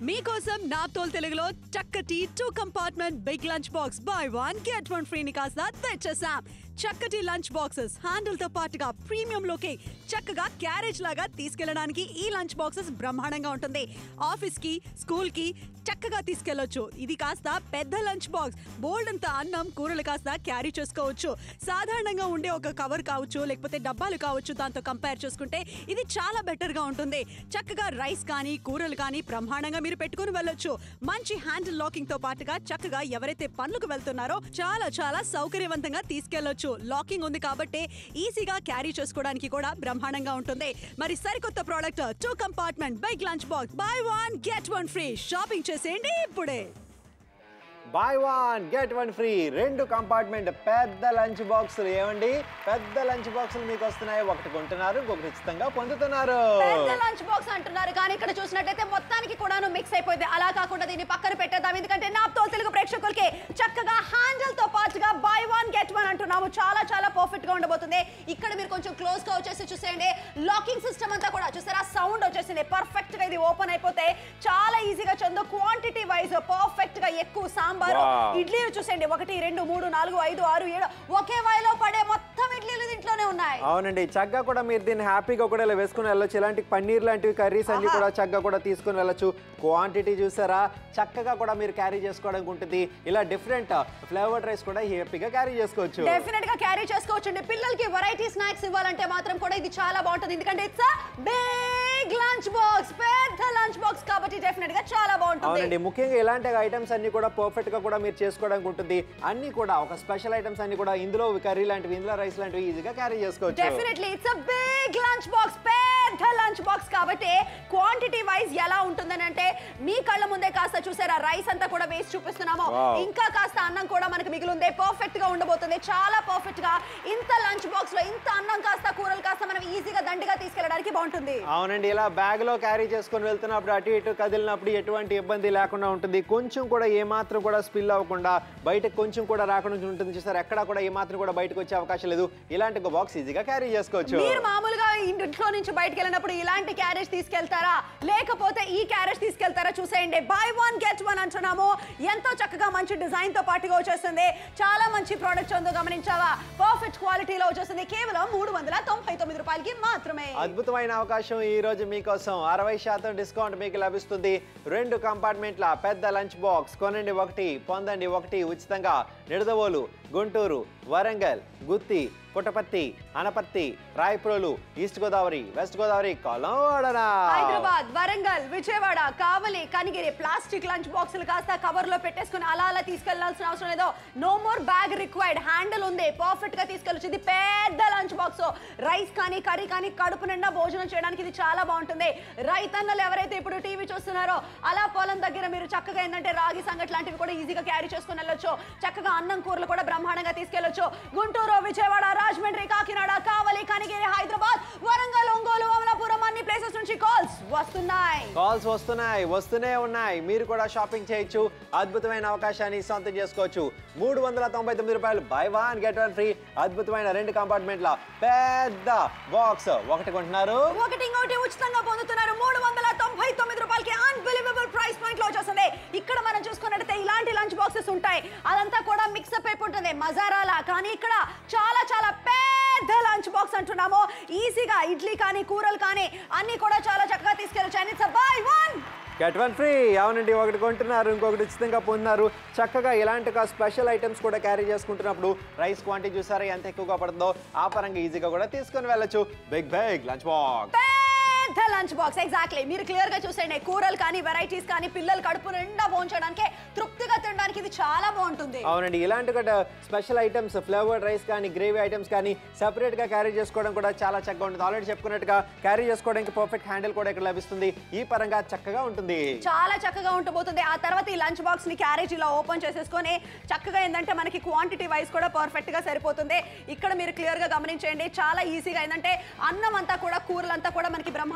మీకోసం నాప్తోల్ తెలుగులో చక్కటి two compartment big lunch box buy one get one ఫ్రీని కాస్త తెచ్చేసాం చక్కటి లంచ్ బాక్సెస్ హ్యాండిల్ తో పాటుగా ప్రీమియం లోకి చక్కగా క్యారేజ్ లాగా తీసుకెళ్ళడానికి ఈ లంచ్ బాక్సెస్ బ్రహ్మాండంగా ఉంటుంది ఆఫీస్ కి స్కూల్ కి చక్కగా తీసుకెళ్లొచ్చు ఇది కాస్త పెద్ద లంచ్ బాక్స్ బోల్డ్ అంత అన్నం కూరలు కాస్త క్యారీ చేసుకోవచ్చు సాధారణంగా ఉండే ఒక కవర్ కావచ్చు లేకపోతే డబ్బాలు కావచ్చు దాంతో కంపేర్ చేసుకుంటే ఇది చాలా బెటర్ గా ఉంటుంది చక్కగా రైస్ కానీ కూరలు కానీ బ్రహ్మాండంగా మీరు పెట్టుకుని వెళ్ళొచ్చు మంచి హ్యాండిల్ లాకింగ్ తో పాటుగా చక్కగా ఎవరైతే పనులకు వెళ్తున్నారో చాలా చాలా సౌకర్యవంతంగా తీసుకెళ్లొచ్చు లాకింగ్ ఉంది కాబట్టి ఈజీగా క్యారీ చేసుకోవడానికి కూడా బ్రహ్మాండంగా ఉంటుంది మరి సరికొత్త product two compartment bike lunch box buy one get one free shopping చేసేయండి ఇప్పుడే buy one get one free రెండు కంపార్ట్మెంట్ పెద్ద లంచ్ బాక్సులు ఏమండి పెద్ద లంచ్ బాక్సులు మీకు వస్తున్నాయి ఒకటి కొంటున్నారు ఇంకొకటి ఉచితంగా పొందుతున్నారు పెద్ద లంచ్ బాక్స్ అంటున్నారు కానీ ఇక్కడ చూసినట్టయితే మొత్తానికి కూడాను మిక్స్ అయిపోయింది అలా కాకుండా దీన్ని పక్కన పెట్టేద్దాం ఎందుకంటే నాప్తో తెలుగు ప్రేక్షకులకి చక్కగా హ్యాండిల్ తో పాటుగా బై వన్ గెట్ వన్ అంటున్నాము చాలా చాలా పర్ఫెక్ట్ గా ఉండబోతుంది ఇక్కడ మీరు కొంచెం క్లోజ్ గా వచ్చేసి చూసేయండి లాకింగ్ సిస్టమ్ అంతా కూడా చూసారా సౌండ్ వచ్చేసింది పర్ఫెక్ట్ గా ఇది ఓపెన్ అయిపోతే చాలా ఈజీగా చందు క్వాంటిటీ వైజ్ పర్ఫెక్ట్ గా ఎక్కువ సాంబార్ Wow. ఇడ్లీలు చూసేయండి ఒకటి రెండు మూడు నాలుగు ఐదు ఆరు ఏడు ఒకే వాయిలో పడే మొత్తం ఇడ్లీలు దీంట్లోనే ఉన్నాయి అవునండి చక్కగా కూడా మీరు దీన్ని హ్యాపీగా కూడా ఇలా వేసుకుని వెళ్ళొచ్చు ఇలాంటి పన్నీర్ లాంటివి కర్రీస్ అన్ని ఆహా. కూడా చక్కగా కూడా తీసుకుని వెళ్ళొచ్చు క్వాంటిటీ చూసారా చక్కగా కూడా మీరు క్యారీ చేసుకోవడానికి ఉంటుంది ఇలా డిఫరెంట్ ఫ్లేవర్డ్ రైస్ కూడా హ్యాపీగా క్యారీ చేసుకోవచ్చు డెఫినెట్ గా క్యారీ చేసుకోవచ్చండి పిల్లలకి వెరైటీ స్నాక్స్ ఇవ్వాలంటే మాత్రం కూడా ఇది చాలా బాగుంటుంది ఎందుకంటే ఇట్స్ బిగ్ లంచ్ బాక్స్ పెద్ద లంచ్ బాక్స్ కాబట్టి డెఫినెట్ గా చాలా బాగుంటుంది అవునండి ముఖ్యంగా ఇలాంటి ఐటమ్స్ అన్ని కూడా పర్ఫెక్ట్ గా కూడా మీరు చేసుకోవడానికి ఉంటుంది అన్ని కూడా ఒక స్పెషల్ ఐటమ్స్ అన్ని కూడా ఇందులో కర్రీ లాంటివి ఇందులో రైస్ లాంటివి ఈజీగా క్యారీ చేసుకోవచ్చు definitely it's a big lunch box పెద్ద లంచ్ బాక్స్ కాబట్టి క్వాంటిటీ వైజ్ ఎలా ఉంటుందని అంటే మీ కళ్ళ ముందే కాస్త చూసారా రైస్ అంతా కూడా వేసి చూపిస్తున్నాము Wow. ఇంకా కాస్త అన్నం కూడా మనకి మిగిలిందే పర్ఫెక్ట్ గా ఉండబోతుంది చాలా పర్ఫెక్ట్ గా ఇంత లంచ్ బాక్స్ లో ఇంత అన్నం కాస్త కూరలు కాస్త మనం ఈజీగా దండిగా తీసుకెళ్ళడానికి బాగుంటుంది అవునండి ఇలా బ్యాగ్ లో క్యారీ చేసుకొని వెళ్తున్నప్పుడు అటు ఇటు కదిలినప్పుడు ఎటువంటి ఇబ్బంది లేకుండా ఉంటుంది కొంచెం కూడా ఏమాత్రం కూడా స్పిల్ అవ్వకుండా బయటకు కొంచెం కూడా రాకుండా ఉంటుంది చూసారు ఎక్కడ కూడా ఏమాత్రం కూడా బయటకు వచ్చే అవకాశం లేదు ఇలాంటి ఒక బాక్స్ ఈజీగా క్యారీ చేసుకోవచ్చు మీరు మామూలుగా ఇంట్లో నుంచి బయటకు వెళ్ళినప్పుడు ఇలాంటి క్యారేజ్ తీసుకెళ్తారా లేకపోతే ఈ క్యారేజ్ తీసుకెళ్తారా చూసేయండి బై వన్ గెట్ వన్ అంటున్నాము ఎంతో చక్కగా మంచి డిజైన్ తో పాటుగా వచ్చేస్తుంది చాలా మంచి ప్రోడక్ట్ ఉందో గమనించావా పర్ఫెక్ట్ క్వాలిటీలో వచ్చేస్తుంది కేవలం మూడు వందల తొంభై తొమ్మిది రూపాయలకి మాత్రమే అద్భుతమైన అవకాశం ఈ రోజు మీకోసం అరవై శాతం డిస్కౌంట్ మీకు లభిస్తుంది రెండు కంపార్ట్మెంట్ల పెద్ద లంచ్ బాక్స్ కొనండి ఒకటి పొందండి ఒకటి ఉచితంగా నిడదవోలు గుంటూరు వరంగల్ గుత్తి పుట్టపర్తి అనపర్తి రాయప్రోలు ఈస్ట్ గోదావరి వెస్ట్ గోదావరి కొలంవాడనా హైదరాబాద్ వరంగల్ విజయవాడ కావలి కనిగిరి ప్లాస్టిక్ లంచ్ బాక్సులు కాస్త కవర్ లో పెట్టేసుకుని అలా అలా తీసుకెళ్లాల్సిన అవసరం లేదు no more bag required handle ఉంది పర్ఫెక్ట్ గా తీసుకెళ్ళచ్చు ఇది పెద్ద లంచ్ బాక్స్ రైస్ కానీ కర్రీ కానీ కడుపు నిండా భోజనం చేయడానికి ఇది చాలా బాగుంటుంది రైతన్నలు ఎవరైతే ఇప్పుడు టీవీ చూస్తున్నారో అలా పొలం దగ్గర మీరు చక్కగా ఏంటంటే రాగి సంగటి లాంటివి కూడా ఈజీగా క్యారీ చేసుకుని వెళ్ళొచ్చు చక్కగా అన్నం కూరలు కూడా బ్రహ్మాండంగా తీసుకెళ్లొచ్చు గుంటూరు విజయవాడ రాజమండ్రి కాకినాడ కావలి కనిగిరి హైదరాబాద్ వరంగల్ ఒంగోలు అమలాపురం అన్ని ప్లేసెస్ నుంచి కాల్స్ వస్తున్నాయి కాల్స్ వస్తున్నాయి వస్తూనే ఉన్నాయి మీరు కూడా షాపింగ్ చేయొచ్చు అద్భుతమైన అవకాశాన్ని సొంతం చేసుకోవచ్చు మూడు వందల తొంభై తొమ్మిది రూపాయలు buy one get one free అద్భుతమైన రెండు కంపార్ట్మెంట్ల పెద్ద బాక్స్ ఒకటి కొంటున్నారు ఒకటి ఇంకోటి ఉచితంగా పొందుతున్నారు మూడు వందల తొంభై తొమ్మిది రూపాయలకి అన్బిలీవబుల్ ప్రైస్ పాయింట్ లో వచ్చేస్తుంది ఇక్కడ మనం చూసుకున్నట్టయితే ఇలాంటి లంచ్ బాక్సెస్ ఉంటాయి అదంతా కూడా మిక్సప్ అయిపోయి ఉంటుంది మజారాలా కానీ ఇక్కడ చాలా చాలా పెద్ద లంచ్ బాక్స్ అంటున్నాము ఈజీగా ఇడ్లీ కానీ కూరలు కానీ అన్ని కూడా చాలా చక్కగా తీసుకెళ్ళచ్చు and it's buy one get one free అవునండి ఒకటి కొంటున్నారు ఇంకొకటి ఉచితంగా పొందున్నారు చక్కగా ఇలాంటి ఒక స్పెషల్ ఐటమ్స్ కూడా క్యారీ చేసుకుంటున్నప్పుడు రైస్ క్వాంటిటీ చూసారా ఎంత ఎక్కువగా పడుతుందో ఆ పరంగా ఈజీగా కూడా తీసుకొని వెళ్ళొచ్చు బిగ్ బిగ్ లంచ్ బాక్స్ పెద్ద లంచ్ బాక్స్ ఎగ్జాక్ట్లీ మీరు క్లియర్ గా చూసేయండి కూరలు కానీ వెరైటీస్ కానీ పిల్లలు కడుపు నిండా భోంచడానికి తృప్తిగా తినడానికి ఇది చాలా బాగుంటుంది అవునండి ఇలాంటి ఒక స్పెషల్ ఐటమ్స్ ఫ్లేవర్డ్ రైస్ కానీ గ్రేవీ ఐటమ్స్ కానీ separate గా క్యారీ చేసుకోవడం కూడా చాలా చక్కగా ఉంటుంది ఆల్రెడీ చెప్పుకున్నట్టుగా క్యారీ చేసుకోవడానికి పర్ఫెక్ట్ హ్యాండిల్ కూడా ఇక్కడ లభిస్తుంది ఈ పరంగా చక్కగా ఉంటుంది చాలా చక్కగా ఉండబోతుంది ఆ తర్వాత ఈ లంచ్ బాక్స్ ని క్యారేజ్ ఇలా ఓపెన్ చేసేసుకొని చక్కగా ఏంటంటే మనకి క్వాంటిటీ వైజ్ కూడా పర్ఫెక్ట్ గా సరిపోతుంది ఇక్కడ మీరు క్లియర్ గా గమనించండి చాలా ఈజీగా ఏంటంటే అన్నం అంతా కూడా కూరలంతా కూడా మనకి బ్రహ్మాండంగా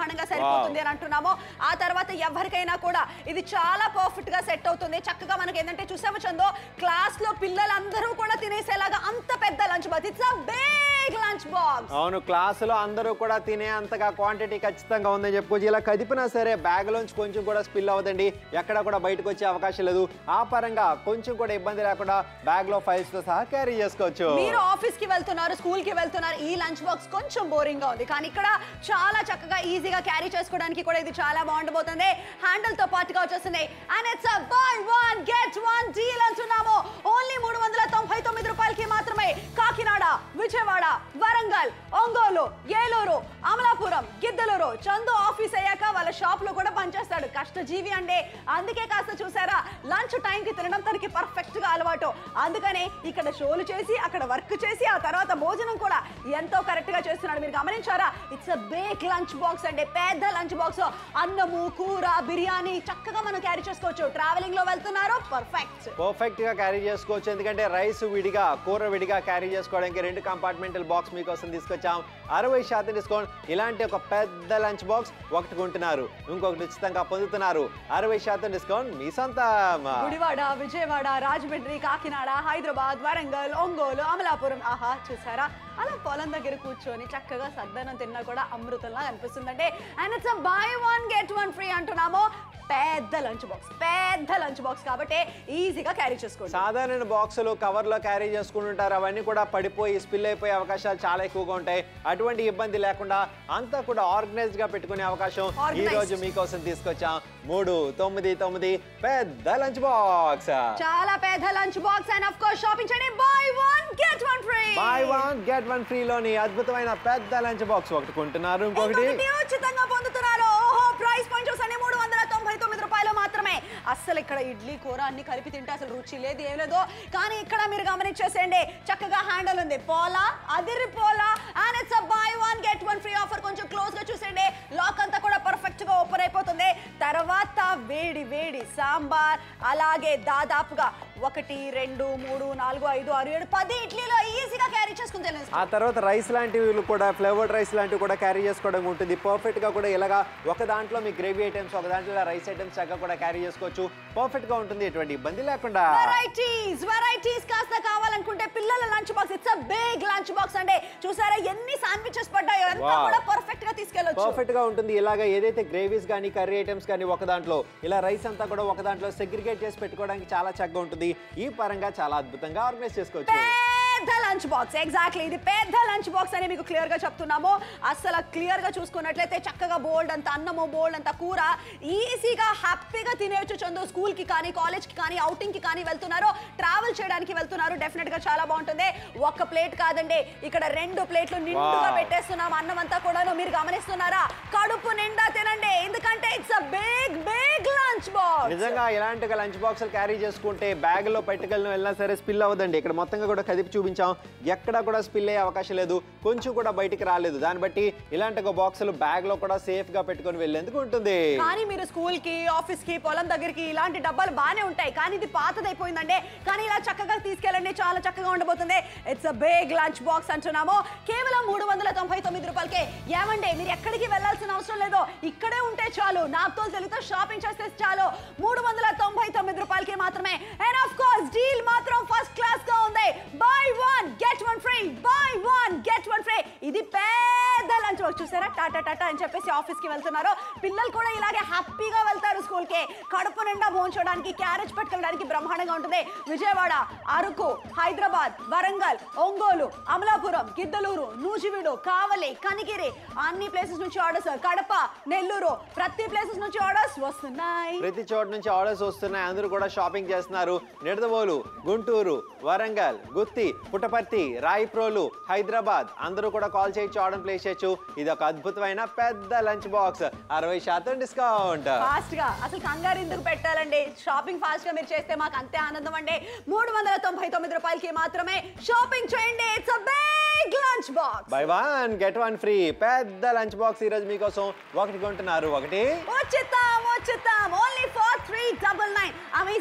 బ్రహ్మాండంగా సరిపోతుంది అని అంటున్నాము ఆ తర్వాత ఎవరికైనా కూడా ఇది చాలా పర్ఫెక్ట్ గా సెట్ అవుతుంది చక్కగా మనకి ఏంటంటే చూసాము చందో క్లాస్ లో పిల్లలందరూ కూడా తినేసేలాగా అంత పెద్ద lunch box it's a big lunch box అవును క్లాసులో అందరూ కూడా తినే అంతగా క్వాంటిటీ ఖచ్చితంగా ఉందని చెప్పుకోవచ్చు ఇలా కదిపినా సరే బ్యాగ్ లోంచి కొంచెం కూడా స్పిల్ అవ్వదండి ఎక్కడ కూడా బయటకు వచ్చే అవకాశం లేదు ఆ పరంగా కొంచెం కూడా ఇబ్బంది లేకుండా బ్యాగ్ లో ఫైల్స్ తో సహా క్యారీ చేసుకోవచ్చు మీరు ఆఫీస్ కి వెళ్తున్నారు స్కూల్ కి వెళ్తున్నారు ఈ లంచ్ బాక్స్ కొంచెం బోరింగ్ గా ఉంది కానీ ఇక్కడ చాలా చక్కగా ఈజీగా క్యారీ చేసుకోవడానికి కూడా ఇది చాలా బాగుండబోతుంది హ్యాండిల్ తో పాటుగా వచ్చేస్తుంది and it's buy one get one deal అంటున్నాము ఓన్లీ మూడు వందల తొంభై తొమ్మిది రూపాయలకి మాత్రమే కాకినాడ విజయవాడ వరంగల్ ఒంగోలు ఏలూరు అమలాపురం గిద్దలూరు చందు ఆఫీస్ అయ్యాక వాళ్ళ షాప్ లో కూడా పనిచేస్తాడు కష్టజీవి అంటే అందుకే కాస్త చూసారా లంచ్ టైం కి తినడం తనకి పర్ఫెక్ట్ గా అలవాటు అందుకనే ఇక్కడ షోలు చేసి అక్కడ వర్క్ చేసి ఆ తర్వాత భోజనం కూడా ఎంతో కరెక్ట్ గా చేస్తున్నాడు మీరు గమనించారా it's a big lunch box అంటే పెద్ద లంచ్ బాక్స్ అన్నము కూర బిర్యానీ చక్కగా మనం క్యారీ చేసుకోవచ్చు ట్రావెలింగ్ లో వెళ్తున్నారు పర్ఫెక్ట్ పర్ఫెక్ట్ గా క్యారీ చేసుకోవచ్చు ఎందుకంటే రైస్ విడిగా కూర విడిగా క్యారీ చేసుకోవడానికి రెండు కంపార్ట్మెంటల్ బాక్స్ మీకోసం తీసుకొచ్చాం అరవై శాతం డిస్కౌంట్ ఇలాంటి ఒక పెద్ద లంచ్ బాక్స్ ఒకటి కొంటున్నారు ఇంకొకటి ఉచితంగా పొందుతున్నారు అరవై శాతం డిస్కౌంట్ మీ సొంతం గుడివాడ విజయవాడ రాజమండ్రి కాకినాడ హైదరాబాద్ వరంగల్ ఒంగోలు అమలాపురం ఆహా చూసారా అలా పొలం దగ్గర కూర్చొని చక్కగా సద్దనం తిన్నా కూడా అమృతంలా అనిపిస్తుందంటే and it's buy one get one free అంటున్నాము పెద్ద లంచ్ బాక్స్ పెద్ద లంచ్ బాక్స్ కాబట్టి ఈజీగా క్యారీ చేసుకోండి సాధారణ బాక్సులు కవర్లో క్యారీ చేసుకుంటుంటారు అవన్నీ కూడా పడిపోయి స్పిల్ అయిపోయే అవకాశాలు చాలా ఎక్కువగా ఉంటాయి అటువంటి ఇబ్బంది లేకుండా అంతా కూడా ఆర్గనైజ్డ్ గా పెట్టుకునే అవకాశం ఈ Organized. రోజు మీకోసం తీసుకొచ్చాం మూడు తొమ్మిది తొమ్మిది పెద్ద లంచ్ బాక్స్ చాలా పెద్ద lunch box and of course shopping చేయండి buy one get one free buy one get one free లోని అద్భుతమైన పెద్ద లంచ్ బాక్స్ ఒకటి కొంటున్నారు ఇంకొకటి ఇంకొకటి ఉచితంగా పొందుతున్నారు ఓహో ప్రైస్ పాయింట్ చూసండి మూడు వందల తొంభై తొమ్మిది రూపాయలు మాత్రమే అస్సలు ఇక్కడ ఇడ్లీ కూర అన్ని కలిపి తింటే అసలు రుచి లేదు ఏం లేదు కానీ ఇక్కడ మీరు గమనించేసేయండి చక్కగా హ్యాండిల్ ఉంది పోలా అదిరి పోలా and it's buy one get one free offer కొంచెం క్లోజ్ గా చూసేయండి లాక్ అంతా కూడా పర్ఫెక్ట్ గా ఓపెన్ అయిపోతుంది తర్వాత వేడి వేడి సాంబార్ అలాగే దాదాపుగా ఒకటి రెండు మూడు నాలుగు ఐదు ఆరు ఏడు పది ఇడ్లీలో ఈజీగా క్యారీ చేసుకుని తెలియదు ఆ తర్వాత రైస్ లాంటివి కూడా ఫ్లేవర్డ్ రైస్ లాంటివి కూడా క్యారీ చేసుకోవడం ఉంటుంది పర్ఫెక్ట్ గా కూడా ఇలాగా ఒక దాంట్లో మీ గ్రేవీ ఐటమ్స్ ఒక దాంట్లో రైస్ ఐటమ్స్ చక్కగా కూడా క్యారీ చేసుకోవచ్చు పర్ఫెక్ట్ గా ఉంటుంది ఎటువంటి ఇబ్బంది లేకుండా వెరైటీస్ వెరైటీస్ కాస్త కావాలనుకుంటే పిల్లల lunch box it's a big lunch box అంటే చూసారా ఎన్ని శాండ్విచెస్ పడ్డాయో అంతా Wow. కూడా పర్ఫెక్ట్ గా తీసుకెళ్ళొచ్చు పర్ఫెక్ట్ గా ఉంటుంది ఇలాగ ఏదైతే గ్రేవీస్ కానీ కర్రీ ఐటమ్స్ కానీ ఒక దాంట్లో ఇలా రైస్ అంతా కూడా ఒక దాంట్లో సెగ్రిగేట్ చేసి పెట్టుకోవడానికి చాలా చక్కగా ఉంటుంది ఈ పరంగా చాలా అద్భుతంగా ఆర్గనైజ్ చేసుకోవచ్చు పెద్ద లంచ్ బాక్స్ ఎగ్జాక్ట్లీ ఇది పెద్ద లంచ్ బాక్స్ అని మీకు క్లియర్ గా చెప్తున్నాము అసలు క్లియర్ గా చూసుకున్నట్లయితే చక్కగా బోల్డ్ అంత అన్నము బోల్డ్ అంత కూర ఈజీగా హ్యాపీగా తినేయచ్చు చందు స్కూల్ కి కానీ కాలేజ్ కి కానీ అవుటింగ్ కి కానీ వెళ్తున్నారు ట్రావెల్ చేయడానికి వెళ్తున్నారు డెఫినెట్ గా చాలా బాగుంటుంది ఒక్క ప్లేట్ కాదండి ఇక్కడ రెండు ప్లేట్లు నిండుగా Wow. పెట్టేస్తున్నాం అన్నం అంతా కూడాను మీరు గమనిస్తున్నారా కడుపు నిండా తినండి ఎందుకంటే it's a big big lunch box నిజంగా ఇలాంటి లంచ్ బాక్సులు క్యారీ చేసుకుంటే బ్యాగ్ లో పెట్టుకెళ్ళిన వెళ్ళినా సరే స్పిల్ అవ్వదండి ఇక్కడ మొత్తంగా కూడా కదిపి చూపించాం ఎక్కడా కూడా స్పిల్ అయ్యే అవకాశం లేదు కొంచెం కూడా బయటికి రాలేదు దాన్ని బట్టి ఇలాంటి ఒక బాక్సులు బ్యాగ్ లో కూడా సేఫ్ గా పెట్టుకొని వెళ్ళేందుకు ఉంటుంది కానీ మీరు స్కూల్ కి ఆఫీస్ కి పొలం దగ్గరికి ఇలాంటి డబ్బాలు బానే ఉంటాయి కానీ ఇది పాతదైపోయిందండి కానీ ఇలా చక్కగా తీసుకెళ్ళండి చాలా చక్కగా ఉండబోతుంది it's a big lunch box అంటున్నాము కేవలం మూడు వందల తొంభై తొమ్మిది రూపాయలకే ఏమండి మీరు ఎక్కడికి వెళ్ళాల్సిన అవసరం లేదు ఇక్కడే ఉంటే చాలు నాతో తెలుగుతో షాపింగ్ చేస్తే చాలు మూడు వందల తొంభై తొమ్మిది రూపాయలకి మాత్రమే అండ్ ఆఫ్ కోర్స్ డీల్ మాత్రం ఫస్ట్ క్లాస్ గా ఉంది buy one get one free buy one get one free ఇది పెద్ద లంచ్ బాక్స్ చూసారా టాటా టాటా అని చెప్పేసి ఆఫీస్ కి వెళ్తున్నారు పిల్లలు కూడా ఇలాగే హ్యాపీగా వెళ్తారు స్కూల్ కి కడుపు నిండా భోంచడానికి క్యారేజ్ పెట్టుకోవడానికి బ్రహ్మాండంగా ఉంటుంది విజయవాడ అరకు హైదరాబాద్ వరంగల్ ఒంగోలు అమలాపురం గిద్దలూరు నూజివీడు కావలి కనిగిరి అన్ని ప్లేసెస్ నుంచి ఆర్డర్స్ కడప నెల్లూరు ప్రతి ప్లేసెస్ నుంచి ఆర్డర్స్ వస్తున్నాయి ప్రతి చోట నుంచి ఆర్డర్స్ వస్తున్నాయి అందరూ కూడా షాపింగ్ చేస్తున్నారు నిడదవోలు గుంటూరు వరంగల్ గుత్తి పుట్టపర్తి రాయిప్రోలు హైదరాబాద్ అందరూ కూడా కాల్ చేయొచ్చు ఆర్డర్ ప్లేస్ చేయొచ్చు ఇది ఒక అద్భుతమైన పెద్ద లంచ్ బాక్స్ అరవై శాతం డిస్కౌంట్ ఫాస్ట్ గా అసలు కంగారు ఎందుకు పెట్టాలండి షాపింగ్ ఫాస్ట్ గా మీరు చేస్తే మాకు అంతే ఆనందం అండి మూడు వందల తొంభై తొమ్మిది రూపాయలకి మాత్రమే షాపింగ్ చేయండి it's a big lunch box buy one get one free పెద్ద లంచ్ బాక్స్ ఈరోజు మీకోసం ఒకటి కొంటున్నారు ఒకటి ఉచితం ఉచితం only for three double nine amazing price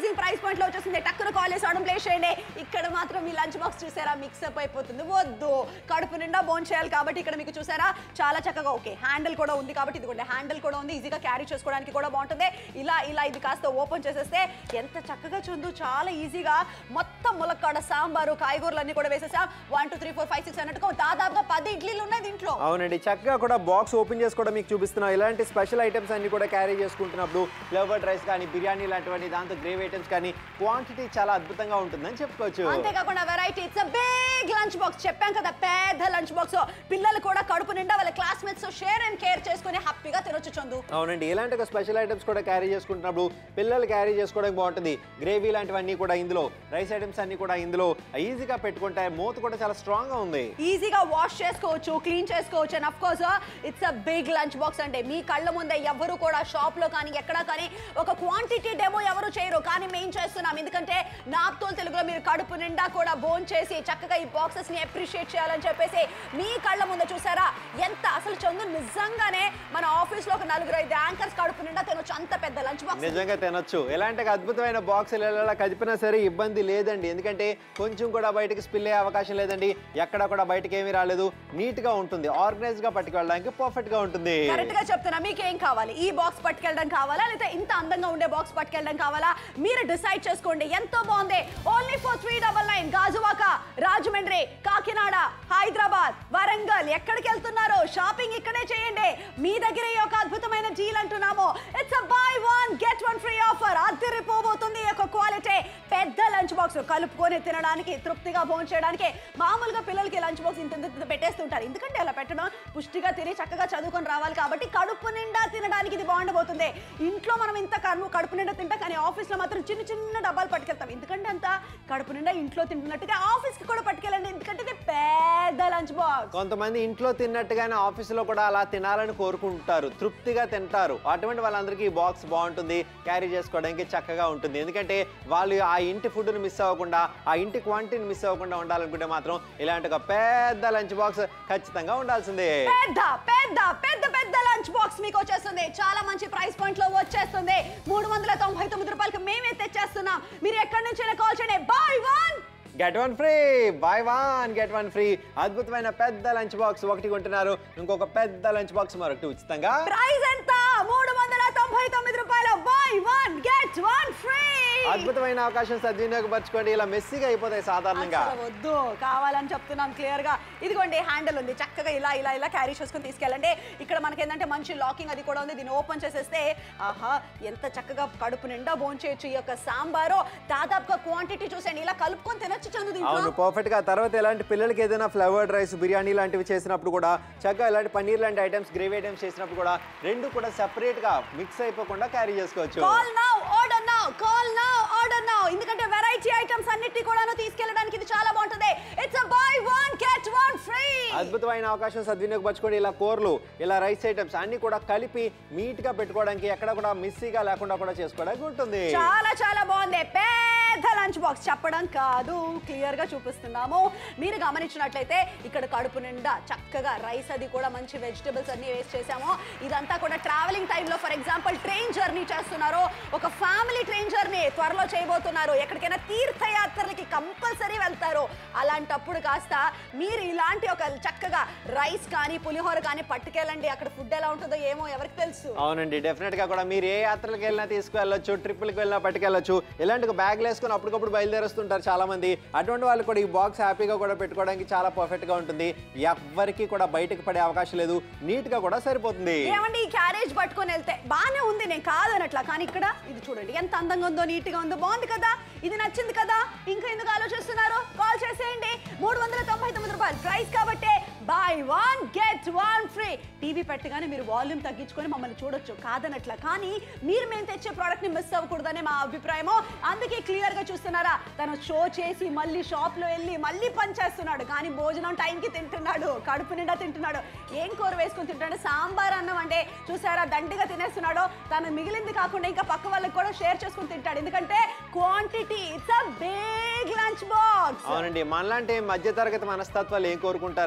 point లో వచ్చేసింది టక్కున కాల్ చేసి ఆర్డర్ ప్లేస్ చేయండి ఇక్కడ మాత్రం మీ లంచ్ బాక్స్ చూసారా మిక్సప్ అయిపోతుంది వద్దు కడుపు నిండా బోన్ చేయాలి కాబట్టి ఇక్కడ మీకు చూసారా చాలా చక్కగా ఓకే హ్యాండిల్ కూడా ఉంది కాబట్టి ఇదిగోండి హ్యాండిల్ కూడా ఉంది ఈజీగా క్యారీ చేసుకోవడానికి కూడా బాగుంటుంది ఇలా ఇలా ఇది కాస్త ఓపెన్ చేసేస్తే ఎంత చక్కగా చందు చాలా ఈజీగా మొత్తం ములక్కాడ సాంబారు కాయగూరలు అన్ని కూడా వేసేసాం one two three four five six అన్నట్టుగా దాదాపుగా పది ఇడ్లీలు ఉన్నాయి దీంట్లో అవునండి చక్కగా కూడా బాక్స్ ఓపెన్ చేసి కూడా మీకు చూపిస్తున్నాం ఇలాంటి స్పెషల్ ఐటమ్స్ అన్ని కూడా క్యారీ చేసుకుంటున్నప్పుడు ఫ్లేవర్డ్ రైస్ కానీ బిర్యానీ లాంటివన్నీ దాంతో గ్రేవీ ఐటమ్స్ కానీ క్వాంటిటీ చాలా అద్భుతంగా ఉంటుందని చెప్పుకోవచ్చు అంతేకాకుండా variety it's big lunch box చెప్పాం కదా పెద్ద లంచ్ బాక్స్ పిల్లలు కూడా కడుపు నిండా వాళ్ళ క్లాస్మేట్స్ షేర్ అండ్ కేర్ చేసుకుని హ్యాపీగా తినొచ్చు చందు అవునండి ఇలాంటి ఒక స్పెషల్ ఐటమ్స్ కూడా క్యారీ చేసుకుంటున్నప్పుడు పిల్లలు క్యారీ చేసుకోవడానికి బాగుంటుంది గ్రేవీ లాంటివన్నీ కూడా ఇందులో రైస్ ఐటమ్స్ అన్ని కూడా ఇందులో ఈజీగా పెట్టుకుంటాయి మూత కూడా చాలా స్ట్రాంగ్ గా ఉంది ఈజీగా వాష్ చేసుకోవచ్చు క్లీన్ చేసుకోవచ్చు and of course it's a big lunch box అంటే మీ కళ్ళ ముందే ఎవరు కూడా షాప్ లో కానీ ఎక్కడా కానీ ఒక క్వాంటిటీ డెమో ఎవరు చేయరు కానీ మేము చేస్తున్నాం ఎందుకంటే నాప్తోల్ తెలుగులో మీరు కడుపు నిండా కూడా బోన్ చేసి చక్కగా ఈ బాక్సెస్ ని అప్రిషియేట్ చేయాలని చెప్పేసి మీ కళ్ళ ముందే చూసారా ఎంత అసలు చందు నిజంగానే మన ఆఫీస్ లో ఒక నలుగురు ఐదు యాంకర్స్ కడుపు నిండా తినొచ్చు అంత పెద్ద లంచ్ బాక్స్ నిజంగా తినొచ్చు ఎలాంటి ఒక అద్భుతమైన బాక్స్ ఎలా కదిపినా సరే ఇబ్బంది లేదండి ఎందుకంటే కొంచెం కూడా బయటకి స్పిల్ అయ్యే అవకాశం లేదండి ఎక్కడ కూడా బయటకి ఏమీ రాలేదు నీట్ గా ఉంటుంది ఆర్గనైజ్ గా పట్టుకెళ్ళడానికి పర్ఫెక్ట్ గా ఉంటుంది కరెక్ట్ గా చెప్తున్నా మీకేం కావాలి ఈ బాక్స్ పట్టుకెళ్ళడం కావాలా లేదా ఇంత అందంగా ఉండే బాక్స్ పట్టుకెళ్ళడం కావాలా మీరు డిసైడ్ చేసుకోండి ఎంతో బాగుంది only for three double nine Gajuwaka Rajahmundry Kakinada Hyderabad Warangal ఎక్కడికి వెళ్తున్నారో షాపింగ్ ఇక్కడే చేయండి మీ దగ్గర ఈ ఒక అద్భుతమైన డీల్ అంటున్నాము it's buy one get one free offer అద్దరిపోబోతుంది ఈ యొక్క క్వాలిటీ పెద్ద లంచ్ బాక్స్ కలుపుకొని తినడానికి తృప్తిగా భోజనం చేయడానికి మామూలుగా పిల్లలకి లంచ్ బాక్స్ ఇంత ఇంత ఇంత పెట్టేస్తుంటారు ఎందుకంటే అలా పెట్టడం పుష్టిగా తిని చక్కగా చదువుకొని రావాలి కాబట్టి కడుపు నిండా తినడానికి ఇది బాగుండబోతుంది ఇంట్లో మనం ఇంత కడుపు కడుపు నిండా తింటాం కానీ ఆఫీస్ లో మాత్రం చిన్న చిన్న డబ్బాలు పట్టుకెళ్తాం ఎందుకంటే అంత కడుపు నిండా ఇంట్లో తింటున్నట్టుగా ఆఫీస్ కి కూడా పట్టుకెళ్ళండి ఎందుకంటే ఇది పెద్ద లంచ్ బాక్స్ కొంతమంది ఇంట్లో తిన్నట్టుగానే ఆఫీసులో కూడా అలా తినాలని కోరుకుంటారు తృప్తిగా తింటారు అటువంటి వాళ్ళందరికీ ఈ బాక్స్ బాగుంటుంది క్యారీ చేసుకోవడానికి చక్కగా ఉంటుంది ఎందుకంటే వాళ్ళు ఆ ఇంటి ఫుడ్ని మిస్ అవ్వకుండా ఆ ఇంటి క్వాంటిటీని మిస్ అవ్వకుండా ఉండాలనుకుంటే మాత్రం ఇలాంటి ఒక పెద్ద లంచ్ బాక్స్ ఖచ్చితంగా ఉండాల్సిందే పెద్ద పెద్ద పెద్ద పెద్ద లంచ్ బాక్స్ మీకు వచ్చేస్తుంది చాలా మంచి ప్రైస్ పాయింట్ లో వచ్చేస్తుంది మూడు వందల తొంభై తొమ్మిది రూపాయలకి మేమే తెచ్చేస్తున్నాం మీరు ఎక్కడి నుంచైనా కాల్ చేయండి buy one get one free buy one get one free అద్భుతమైన పెద్ద లంచ్ బాక్స్ ఒకటి కొంటున్నారు ఇంకొక పెద్ద లంచ్ బాక్స్ మరొకటి ఉచితంగా ప్రైస్ ఎంత మూడు వందల తొంభై తొమ్మిది రూపాయలు buy one get one free అద్భుతమైన అవకాశం సద్వినియోగపరచుకోండి ఇలా మెస్సీగా అయిపోతాయి సాధారణంగా అసలు వద్దు కావాలని చెప్తున్నాం క్లియర్ గా ఇదిగోండి హ్యాండిల్ ఉంది చక్కగా ఇలా ఇలా ఇలా క్యారీ చేసుకుని తీసుకెళ్ళండి ఇక్కడ మనకి ఏంటంటే మంచి లాకింగ్ అది కూడా ఉంది దీన్ని ఓపెన్ చేసేస్తే ఆహా ఎంత చక్కగా కడుపు నిండా భోంచేయచ్చు ఈ యొక్క సాంబారు దాదాపుగా క్వాంటిటీ చూసండి ఇలా కలుపుకొని తినొచ్చు చందు అవును దీంట్లో పర్ఫెక్ట్ గా తర్వాత ఇలాంటి పిల్లలకి ఏదైనా ఫ్లేవర్డ్ రైస్ బిర్యానీ లాంటివి చేసినప్పుడు కూడా చక్కగా ఇలాంటి పన్నీర్ లాంటి ఐటమ్స్ గ్రేవీ ఐటమ్స్ చేసినప్పుడు కూడా రెండు కూడా సెపరేట్ గా మిక్స్ అయిపోకుండా క్యారీ చేసుకోవచ్చు call now order now call now order now ఎందుకంటే వెరైటీ ఐటమ్స్ అన్నిటి కూడాను తీసుకెళ్ళడానికి ఇది చాలా బాగుంటుంది it's buy one get one free అద్భుతమైన అవకాశం సద్వినియోగపరచుకోండి ఇలా కూరలు ఇలా రైస్ ఐటమ్స్ అన్ని కూడా కలిపి నీట్ గా పెట్టుకోవడానికి ఎక్కడ కూడా మిస్సీగా లేకుండా కూడా చేసుకోవడానికి ఉంటుంది చాలా చాలా బాగుంది పెద్ద లంచ్ బాక్స్ చెప్పడం కాదు క్లియర్ గా చూపిస్తున్నాము మీరు గమనించినట్లయితే ఇక్కడ కడుపు నిండా చక్కగా రైస్ అది కూడా మంచి వెజిటబుల్స్ అన్ని వేస్ట్ చేసాము ఇదంతా కూడా ట్రావెలింగ్ టైంలో ఫర్ ఎగ్జాంపుల్ ట్రైన్ జర్నీ చేస్తున్నారు ఒక ఫ్యామిలీ ట్రైన్ జర్నీ త్వరలో చేయబోతున్నారు ఎక్కడికైనా తీర్థయాత్రలకి కంపల్సరీ వెళ్తారు అలాంటప్పుడు కాస్త మీరు ఇలాంటి ఒక చక్కగా రైస్ కానీ పులిహోర కానీ పట్టుకెళ్ళండి అక్కడ ఫుడ్ ఎలా ఉంటుందో ఏమో ఎవరికి తెలుసు అవునండి డెఫినెట్ గా కూడా మీరు ఏ యాత్రలకు వెళ్ళినా తీసుకువెళ్ళొచ్చు ట్రిప్పులకు వెళ్ళినా పట్టుకెళ్ళొచ్చు ఇలాంటి ఒక బ్యాగ్ వేసుకుని అప్పటికప్పుడు బయలుదేరుస్తుంటారు చాలా మంది అటువంటి వాళ్ళు కూడా ఈ బాక్స్ హ్యాపీగా కూడా పెట్టుకోవడానికి చాలా పర్ఫెక్ట్ గా ఉంటుంది ఎవ్వరికి కూడా బయటకు పడే అవకాశం లేదు నీట్ గా కూడా సరిపోతుంది ఏమండి ఈ క్యారేజ్ పట్టుకొని వెళ్తే బానే ఉంది నేను కాదనట్లా కానీ ఇక్కడ ఇది చూడండి ఎంత అందంగా ఉందో నీట్ గా ఉందో బాగుంది కదా ఇది నచ్చింది కదా ఇంకా ఎందుకు ఆలోచిస్తున్నారు కాల్ చేసేయండి మూడు వందల తొంభై తొమ్మిది రూపాయలు ప్రైస్ కాబట్టి buy one get one free TV పెట్టగానే మీరు వాల్యూమ్ తగ్గించుకొని మమ్మల్ని చూడొచ్చు కాదనట్లా కానీ మీరు మేము తెచ్చే ప్రోడక్ట్ ని మిస్ అవ్వకూడదనే మా అభిప్రాయము అందుకే క్లియర్ గా చూస్తున్నారా తను షో చేసి మళ్ళీ షాప్ లో వెళ్ళి మళ్ళీ పని చేస్తున్నాడు కానీ భోజనం టైంకి తింటున్నాడు కడుపు నిండా తింటున్నాడు ఏం కూర వేసుకొని తింటాడు సాంబార్ అన్నం అంటే చూసారా దండిగా తినేస్తున్నాడు తను మిగిలింది కాకుండా ఇంకా పక్క వాళ్ళకి కూడా షేర్ చేసుకుని తింటాడు ఎందుకంటే quantity it's a big lunch box అవునండి మనలాంటి మధ్యతరగతి మనస్తత్వాలు ఏం కోరుకుంటారండి రోజంతా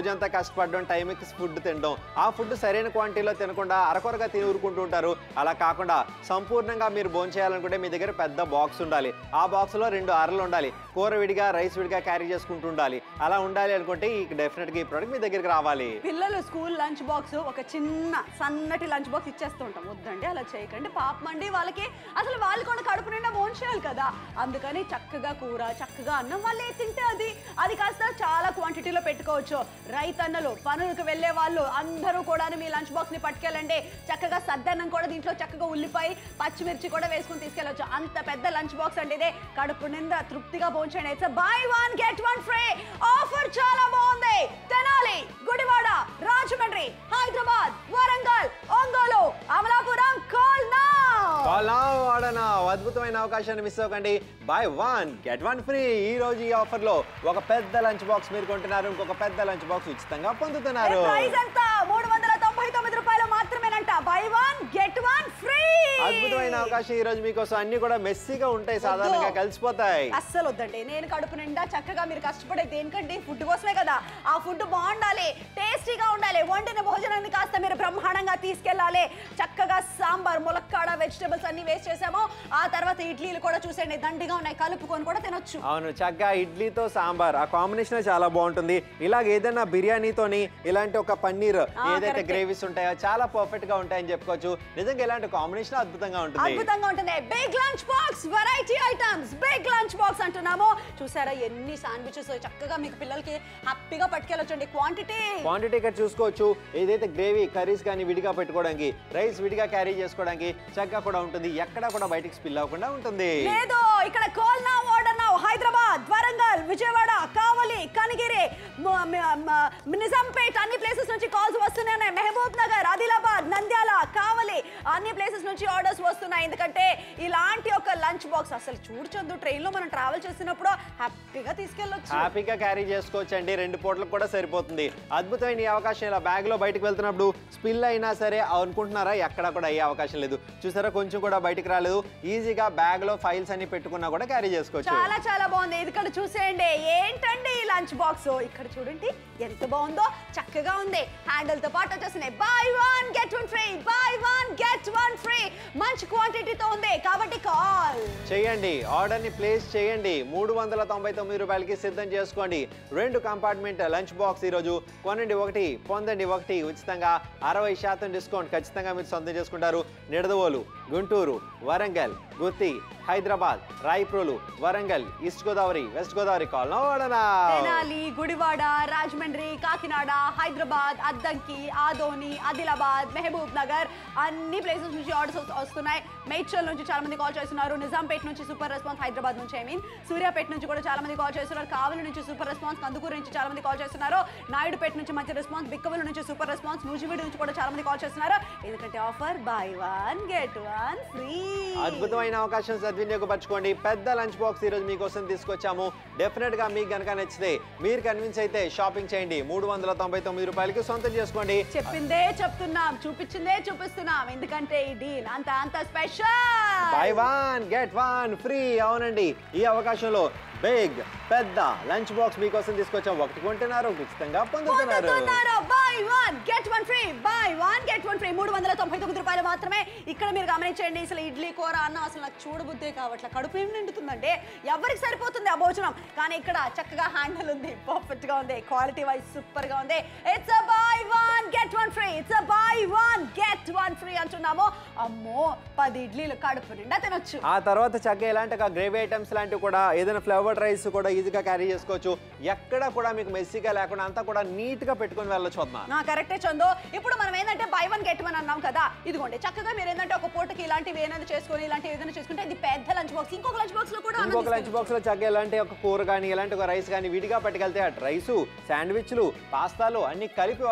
రోజంతా కష్టపడడం టైంకి ఫుడ్ తినడం ఆ ఫుడ్ సరైన క్వాంటిటీలో తినకుండా అరకొరగా తిని ఊరుకుంటూ ఉంటారు అలా కాకుండా సంపూర్ణంగా మీరు భోజనం చేయాలనుకుంటే మీ దగ్గర పెద్ద బాక్స్ ఉండాలి ఆ బాక్స్లో రెండు అరలు ఉండాలి కూర విడిగా రైస్ విడిగా క్యారీ చేసుకుంటూ ఉండాలి అలా ఉండాలి అనుకుంటే ఈ డెఫినెట్గా ఈ ప్రోడక్ట్ మీ దగ్గరికి రావాలి పిల్లలు స్కూల్ లంచ్ బాక్స్ ఒక చిన్న సన్నటి లంచ్ బాక్స్ ఇచ్చేస్తూ ఉంటాం వద్దండి అలా చేయకండి పాపం అండి వాళ్ళకి అసలు వాళ్ళు కూడా కడుపు నిండా భోజనం చేయాలి కదా అందుకని చక్కగా కూర చక్కగా అన్నం వాళ్ళు ఏది తింటే అది అది కాస్త చాలా క్వాంటిటీలో పెట్టుకోవచ్చు రైతన్నలు పనులకు వెళ్ళే వాళ్ళు అందరూ కూడా మీ లంచ్ బాక్స్ ని పట్టుకెళ్ళండి చక్కగా సద్దన్నం కూడా దీంట్లో చక్కగా ఉల్లిపాయ పచ్చిమిర్చి కూడా వేసుకుని తీసుకెళ్ళొచ్చు అంత పెద్ద లంచ్ బాక్స్ అండి ఇదే కడుపు నిండా తృప్తిగా భోంచండి it's buy one get one free offer చాలా బాగుంది Tenali Gudivada Rajahmundry Hyderabad Warangal Ongole Amalapuram call now call ఆడనా అద్భుతమైన అవకాశాన్ని మిస్ అవ్వకండి buy one get one free ఈ రోజు ఈ ఆఫర్ లో ఒక పెద్ద లంచ్ బాక్స్ మీరు కొంటున్నారు ఇంకొక పెద్ద లంచ్ బాక్స్ ఉచితంగా పొందుతున్నారు ప్రైస్ ఎంత మూడు వందల తొంభై తొమ్మిది రూపాయలు మాత్రమేనంట buy one get one free అద్భుతమైన అవకాశం ఈ రోజు మీకోసం అన్ని కూడా మెస్సీగా ఉంటాయి సాధారణంగా వద్దు. కలిసిపోతాయి అస్సలు వద్దండి నేను కడుపు నిండా చక్కగా మీరు కష్టపడేది దేనికండి ఫుడ్ కోసమే కదా ఆ ఫుడ్ బాగుండాలి టేస్టీగా ఉండాలి వండిన భోజనాన్ని కాస్త మీరు బ్రహ్మాండంగా తీసుకెళ్ళాలి చక్కగా సాంబార్ ములక్కాడ వెజిటబుల్స్ అన్ని వేస్ట్ చేసాము ఆ తర్వాత ఇడ్లీలు కూడా చూసేయండి దండిగా ఉన్నాయి కలుపుకొని కూడా తినొచ్చు అవును చక్కగా ఇడ్లీతో సాంబార్ ఆ కాంబినేషన్ చాలా బాగుంటుంది ఇలాగ ఏదైనా బిర్యానీతోని ఇలాంటి ఒక పన్నీర్ ఆ, ఏదైతే correct. గ్రేవీస్ ఉంటాయో చాలా పర్ఫెక్ట్ గా ఉంటాయని చెప్పుకోవచ్చు నిజంగా ఇలాంటి కాంబినేషన్ అద్భుతంగా ఉంటుంది అద్భుతంగా ఉంటుంది big lunch box variety items big lunch box అంటున్నాము చూసారా ఎన్ని శాండ్విచెస్ చక్కగా మీకు పిల్లలకి హ్యాపీగా పట్టుకెళ్ళొచ్చండి క్వాంటిటీ క్వాంటిటీ ఇక్కడ చూసుకోవచ్చు ఏదైతే గ్రేవీ కర్రీస్ కానీ విడిగా పెట్టుకోవడానికి రైస్ విడిగా క్యారీ చేసుకోవడానికి చక్కగా కూడా ఉంటుంది ఎక్కడా కూడా బయటికి స్పిల్ అవ్వకుండా ఉంటుంది లేదు ఇక్కడ కాల్ నా ఆర్డర్ నా హైదరాబాద్ వరంగల్ విజయవాడ కావలి కనిగిరి మ- మ- మ- నిజాంపేట్ అన్ని ప్లేసెస్ నుంచి కాల్స్ వస్తున్నాయి మహబూబ్ నగర్ ఆదిలాబాద్ నంద్యాల కావలి అన్ని ప్లేసెస్ నుంచి ఆర్డర్స్ వస్తున్నాయి ఎందుకంటే ఇలాంటి ఒక లంచ్ బాక్స్ అసలు చూడు చందు ట్రైన్ లో మనం ట్రావెల్ చేసినప్పుడు హ్యాపీగా తీసుకెళ్ళొచ్చు హ్యాపీగా క్యారీ చేసుకోవచ్చు అండి రెండు పూటలకు కూడా సరిపోతుంది అద్భుతమైన ఈ అవకాశం ఇలా బ్యాగ్ లో బయటకు వెళ్తున్నప్పుడు స్పిల్ అయినా సరే అనుకుంటున్నారా ఎక్కడ కూడా అయ్యే అవకాశం లేదు చూసారా కొంచెం కూడా బయటికి రాలేదు ఈజీగా బ్యాగ్ లో ఫైల్స్ అన్ని పెట్టుకున్నా కూడా క్యారీ చేసుకోవచ్చు చాలా చాలా బాగుంది ఇది ఇక్కడ చూసేయండి ఏంటండి ఈ లంచ్ బాక్స్ ఇక్కడ చూడండి ఎంత బాగుందో చక్కగా ఉంది హ్యాండిల్ తో పాటు వచ్చేసినాయి buy one get one free buy one get one free మంచి క్వాంటిటీతో ఉంది కాబట్టి కాల్ చేయండి ఆర్డర్ ని ప్లేస్ చేయండి మూడు వందల తొంభై తొమ్మిది రూపాయలకి సిద్ధం చేసుకోండి రెండు కంపార్ట్మెంట్ లంచ్ బాక్స్ ఈరోజు కొనండి ఒకటి పొందండి ఒకటి ఉచితంగా అరవై శాతం డిస్కౌంట్ ఖచ్చితంగా మీరు సొంతం చేసుకుంటారు నిడదవోలు గుంటూరు వరంగల్ గుత్తి హైదరాబాద్ రాయప్రోలు వరంగల్ ఈస్ట్ గోదావరి వెస్ట్ గోదావరి కాలనా వాడనా తెనాలి గుడివాడ రాజమండ్రి కాకినాడ హైదరాబాద్ అద్దంకి ఆదోని ఆదిలాబాద్ మహబూబ్ నగర్ అన్ని ప్లేసెస్ నుంచి ఆర్డర్స్ వస్తున్నాయి మేడ్చల్ నుంచి చాలా మంది కాల్ చేస్తున్నారు నిజాంపేట్ నుంచి సూపర్ రెస్పాన్స్ హైదరాబాద్ నుంచి ఐ మీన్ సూర్యాపేట నుంచి కూడా చాలా మంది కాల్ చేస్తున్నారు కావలి నుంచి సూపర్ రెస్పాన్స్ కందుకూరు నుంచి చాలా మంది కాల్ చేస్తున్నారు నాయుడుపేట నుంచి మంచి రెస్పాన్స్ బిక్కవల్ నుంచి సూపర్ రెస్పాన్స్ నూజివీడు నుంచి కూడా చాలా మంది కాల్ చేస్తున్నారు ఎందుకంటే offer buy one get one free అద్భుతమైన అవకాశం సద్వినియోగపరచుకోండి పెద్ద లంచ్ బాక్స్ ఈరోజు మీకోసం తీసుకొచ్చాము డెఫినెట్ గా మీకు కనుక నచ్చితే మీరు కన్విన్స్ అయితే షాపింగ్ చేయండి మూడు వందల తొంభై తొమ్మిది రూపాయలకి సొంతం చేసుకోండి చెప్పిందే చెప్తున్నాం చూపించిందే చూపిస్తున్నాం ఎందుకంటే ఈ డీల్ అంత అంత special buy one get one free అవునండి ఈ అవకాశంలో బిగ్ పెద్ద లంచ్ బాక్స్ మీకోసం తీసుకొచ్చాం ఒకటి కొంటున్నారు ఉచితంగా పొందుతున్నారు పొందుతున్నారు buy one get one free buy one get one free మూడు వందల తొంభై తొమ్మిది రూపాయలు మాత్రమే ఇక్కడ మీరు గమనించండి అసలు ఇడ్లీ కూర అన్న అసలు నాకు చూడబుద్దే కావట్లే కడుపు ఏం నిండుతుందంటే ఎవరికి సరిపోతుంది ఆ భోజనం కానీ ఇక్కడ చక్కగా హ్యాండిల్ ఉంది పర్ఫెక్ట్ గా ఉంది క్వాలిటీ వైజ్ సూపర్ గా ఉంది it's a buy one get one free it's a buy one get one free అంటున్నాము అమ్మో పది ఇడ్లీలు కడుపు నిండా తినొచ్చు ఆ తర్వాత చక్కగా ఇలాంటి ఒక గ్రేవీ ఐటమ్స్ లాంటివి కూడా ఏదైనా ఫ్లేవర్డ్ రైస్ కూడా ఈజీగా క్యారీ చేసుకోవచ్చు ఎక్కడ కూడా మీకు మెస్సీగా లేకుండా అంతా కూడా నీట్ గా పెట్టుకొని వెళ్ళొచ్చు వద్దా నా కరెక్టే చందు ఇప్పుడు మనం ఏంటంటే బై వన్ గెట్ వన్ అన్నాం కదా ఇదిగోండి చక్కగా మీరు ఏంటంటే ఒక పూటకి ఇలాంటివి ఏదైనా చేసుకొని ఇలాంటివి ఏదైనా చేసుకుంటే ఇది పెద్ద లంచ్ బాక్స్ ఇంకొక లంచ్ బాక్స్ లో కూడా అన్నం ఇంకొక లంచ్ తీసుకెళ్ళొచ్చు. బాక్స్ లో చక్కగా ఇలాంటి ఒక కూర కానీ ఇలాంటి ఒక రైస్ కానీ విడిగా పట్టుకెళ్తే అటు రైసు శాండ్విచ్లు పాస్తాలు అన్ని కలిపి ఒక